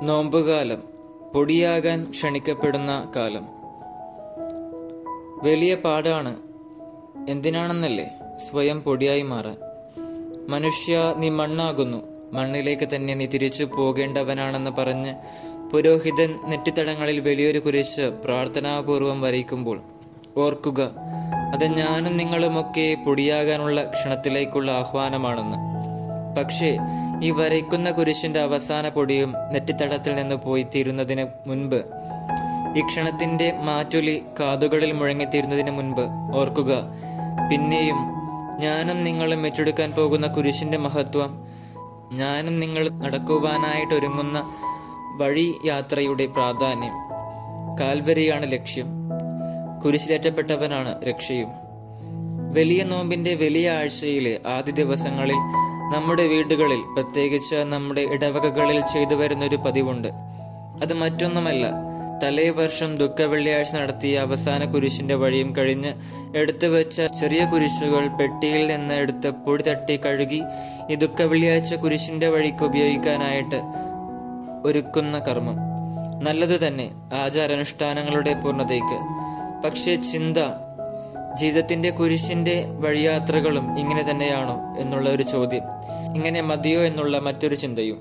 നോമ്പുകാലം പൊടിയാകാൻ ക്ഷണിക്കപ്പെടുന്ന കാലം വലിയ പാടാണ് എന്തിനാണെന്നല്ലേ സ്വയം പൊടിയായി മാറാൻ മനുഷ്യ നീ മണ്ണാകുന്നു മണ്ണിലേക്ക് തന്നെ നീ തിരിച്ചു പോകേണ്ടവനാണെന്ന് പറഞ്ഞ് പുരോഹിതൻ നെറ്റിത്തടങ്ങളിൽ വലിയൊരു കുരിശ് പ്രാർത്ഥനാപൂർവം വരയ്ക്കുമ്പോൾ ഓർക്കുക അത് ഞാനും നിങ്ങളുമൊക്കെ പൊടിയാകാനുള്ള ക്ഷണത്തിലേക്കുള്ള ആഹ്വാനമാണെന്ന് പക്ഷേ ഈ വരയ്ക്കുന്ന കുരിശിന്റെ അവസാന പൊടിയും നെറ്റിത്തടത്തിൽ നിന്ന് പോയി തീരുന്നതിന് മുൻപ് ഈ ക്ഷണത്തിന്റെ മാറ്റൊലി കാതുകളിൽ മുഴങ്ങിത്തീരുന്നതിന് മുൻപ് ഓർക്കുക പിന്നെയും ഞാനും നിങ്ങളും ഏറ്റെടുക്കാൻ പോകുന്ന കുരിശിന്റെ മഹത്വം ഞാനും നിങ്ങൾ നടക്കുവാനായിട്ട് ഒരുങ്ങുന്ന വഴി യാത്രയുടെ പ്രാധാന്യം കാൽവരിയാണ് ലക്ഷ്യം കുരിശിലേറ്റപ്പെട്ടവനാണ് രക്ഷയും വലിയ നോമ്പിന്റെ വലിയ ആഴ്ചയിലെ ആദ്യ ദിവസങ്ങളിൽ നമ്മുടെ വീടുകളിൽ പ്രത്യേകിച്ച് നമ്മുടെ ഇടവകകളിൽ ചെയ്തു വരുന്ന ഒരു പതിവുണ്ട് അത് മറ്റൊന്നുമല്ല തലേ വർഷം ദുഃഖ വെള്ളിയാഴ്ച നടത്തിയ അവസാന കുരിശിന്റെ വഴിയും കഴിഞ്ഞ് എടുത്തു വെച്ച ചെറിയ കുരിശുകൾ പെട്ടിയിൽ നിന്ന് എടുത്ത് പൊടി തട്ടി കഴുകി ഈ ദുഃഖ വെള്ളിയാഴ്ച കുരിശിന്റെ വഴിക്ക് ഉപയോഗിക്കാനായിട്ട് ഒരുക്കുന്ന കർമ്മം നല്ലതു തന്നെ ആചാരാനുഷ്ഠാനങ്ങളുടെ പൂർണ്ണതയ്ക്ക് പക്ഷേ ചിന്ത ജീവിതത്തിന്റെ കുരിശിന്റെ വഴിയാത്രകളും ഇങ്ങനെ തന്നെയാണോ എന്നുള്ള ഒരു ചോദ്യം ഇങ്ങനെ മതിയോ എന്നുള്ള മറ്റൊരു ചിന്തയും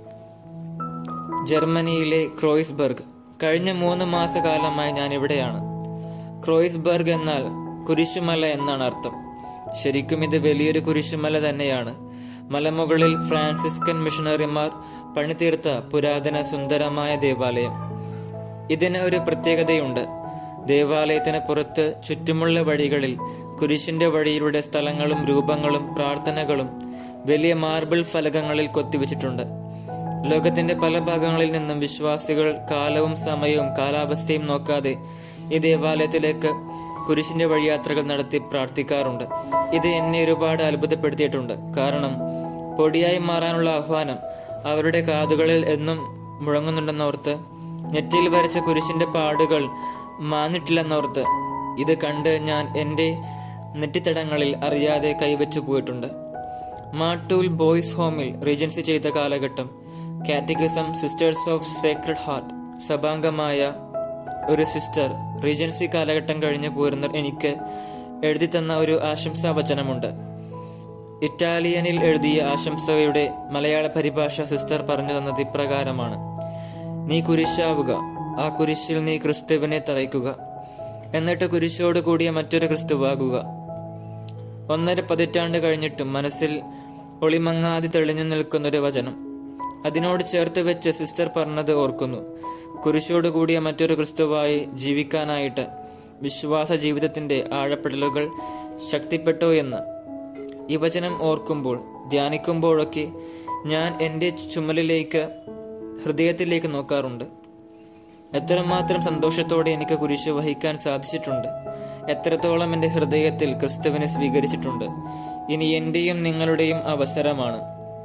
ജർമ്മനിയിലെ ക്രോയിസ്ബർഗ് കഴിഞ്ഞ മൂന്ന് മാസകാലമായി ഞാൻ ഇവിടെയാണ് ക്രോയിസ്ബർഗ് എന്നാൽ കുരിശുമല എന്നാണ് അർത്ഥം ശരിക്കും ഇത് വലിയൊരു കുരിശുമല തന്നെയാണ് മലമുകളിൽ ഫ്രാൻസിസ്കൻ മിഷണറിമാർ പണിതീർത്ത പുരാതന സുന്ദരമായ ദേവാലയം ഇതിന് ഒരു പ്രത്യേകതയുണ്ട് ദേവാലയത്തിന് പുറത്ത് ചുറ്റുമുള്ള വഴികളിൽ കുരിശിന്റെ വഴിയിലൂടെ സ്ഥലങ്ങളും രൂപങ്ങളും പ്രാർത്ഥനകളും വലിയ മാർബിൾ ഫലകങ്ങളിൽ കൊത്തിവെച്ചിട്ടുണ്ട് ലോകത്തിന്റെ പല ഭാഗങ്ങളിൽ നിന്നും വിശ്വാസികൾ കാലവും സമയവും കാലാവസ്ഥയും നോക്കാതെ ഈ ദേവാലയത്തിലേക്ക് കുരിശിന്റെ വഴിയാത്രകൾ നടത്തി പ്രാർത്ഥിക്കാറുണ്ട് ഇത് എന്നെ ഒരുപാട് അത്ഭുതപ്പെടുത്തിയിട്ടുണ്ട് കാരണം പൊടിയായി മാറാനുള്ള ആഹ്വാനം അവരുടെ കാതുകളിൽ എന്നും മുഴങ്ങുന്നുണ്ടെന്നോർത്ത് നെറ്റിയിൽ വരച്ച കുരിശിന്റെ പാടുകൾ മാഞ്ഞിട്ടില്ലെന്നോർത്ത് ഇത് കണ്ട് ഞാൻ എൻ്റെ നെറ്റിത്തടങ്ങളിൽ അറിയാതെ കൈവച്ചു പോയിട്ടുണ്ട് മാട്ടൂൽ ബോയ്സ് ഹോമിൽ റീജൻസി ചെയ്ത കാലഘട്ടം catechism sisters of sacred heart സഭാംഗമായ ഒരു സിസ്റ്റർ റീജൻസി കാലഘട്ടം കഴിഞ്ഞു പോരുന്ന എനിക്ക് എഴുതി തന്ന ഒരു ആശംസാ വചനമുണ്ട് ഇറ്റാലിയനിൽ എഴുതിയ ആശംസയുടെ മലയാള പരിഭാഷ സിസ്റ്റർ പറഞ്ഞു തന്നത് ഇപ്രകാരമാണ് നീ കുരിശാവുക ആ കുരിശിൽ നീ ക്രിസ്തുവിനെ തറയ്ക്കുക എന്നിട്ട് കുരിശോട് കൂടിയ മറ്റൊരു ക്രിസ്തുവാകുക ഒന്നര പതിറ്റാണ്ട് കഴിഞ്ഞിട്ടും മനസ്സിൽ ഒളിമങ്ങാതി തെളിഞ്ഞു നിൽക്കുന്നൊരു വചനം അതിനോട് ചേർത്ത് വെച്ച് സിസ്റ്റർ പറഞ്ഞത് ഓർക്കുന്നു കുരിശോട് കൂടിയ മറ്റൊരു ക്രിസ്തുവായി ജീവിക്കാനായിട്ട് വിശ്വാസ ജീവിതത്തിന്റെ ആഴപ്പെടലുകൾ ശക്തിപ്പെട്ടോ എന്ന് ഈ വചനം ഓർക്കുമ്പോൾ ധ്യാനിക്കുമ്പോഴൊക്കെ ഞാൻ എൻ്റെ ചുമലിലേക്ക് ഹൃദയത്തിലേക്ക് നോക്കാറുണ്ട് എത്രമാത്രം സന്തോഷത്തോടെ എനിക്ക് കുരിശ് വഹിക്കാൻ സാധിച്ചിട്ടുണ്ട് എത്രത്തോളം എൻ്റെ ഹൃദയത്തിൽ ക്രിസ്തുവിനെ സ്വീകരിച്ചിട്ടുണ്ട് ഇനി എന്റെയും നിങ്ങളുടെയും അവസരമാണ്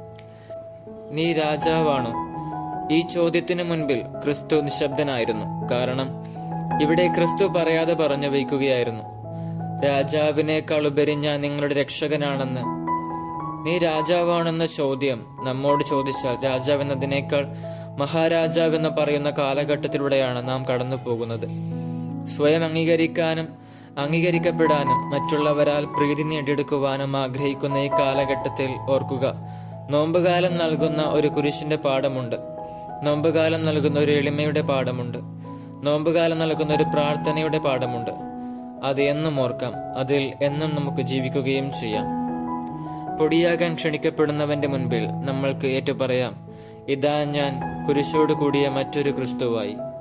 നീ രാജാവാണോ ഈ ചോദ്യത്തിനു മുൻപിൽ ക്രിസ്തു നിശബ്ദനായിരുന്നു കാരണം ഇവിടെ ക്രിസ്തു പറയാതെ പറഞ്ഞു വയ്ക്കുകയായിരുന്നു രാജാവിനേക്കാൾ ഉപരി ഞാൻ നിങ്ങളുടെ രക്ഷകനാണെന്ന് നീ രാജാവാണെന്ന ചോദ്യം നമ്മോട് ചോദിച്ചാൽ രാജാവ് എന്നതിനേക്കാൾ മഹാരാജാവ് എന്ന് പറയുന്ന കാലഘട്ടത്തിലൂടെയാണ് നാം കടന്നു പോകുന്നത് സ്വയം അംഗീകരിക്കാനും അംഗീകരിക്കപ്പെടാനും മറ്റുള്ളവരാൽ പ്രീതി നേടിയെടുക്കുവാനും ആഗ്രഹിക്കുന്ന ഈ കാലഘട്ടത്തിൽ ഓർക്കുക നോമ്പുകാലം നൽകുന്ന ഒരു കുരിശിന്റെ പാഠമുണ്ട് നോമ്പുകാലം നൽകുന്ന ഒരു എളിമയുടെ പാഠമുണ്ട് നോമ്പുകാലം നൽകുന്ന ഒരു പ്രാർത്ഥനയുടെ പാഠമുണ്ട് അത് എന്നും ഓർക്കാം അതിൽ എന്നും നമുക്ക് ജീവിക്കുകയും ചെയ്യാം പൊടിയാകാൻ ക്ഷണിക്കപ്പെടുന്നവന്റെ മുൻപിൽ നമ്മൾക്ക് ഏറ്റുപറയാം ഇതാ ഞാൻ കുരിശോട് കൂടിയ മറ്റൊരു ക്രിസ്തുവായി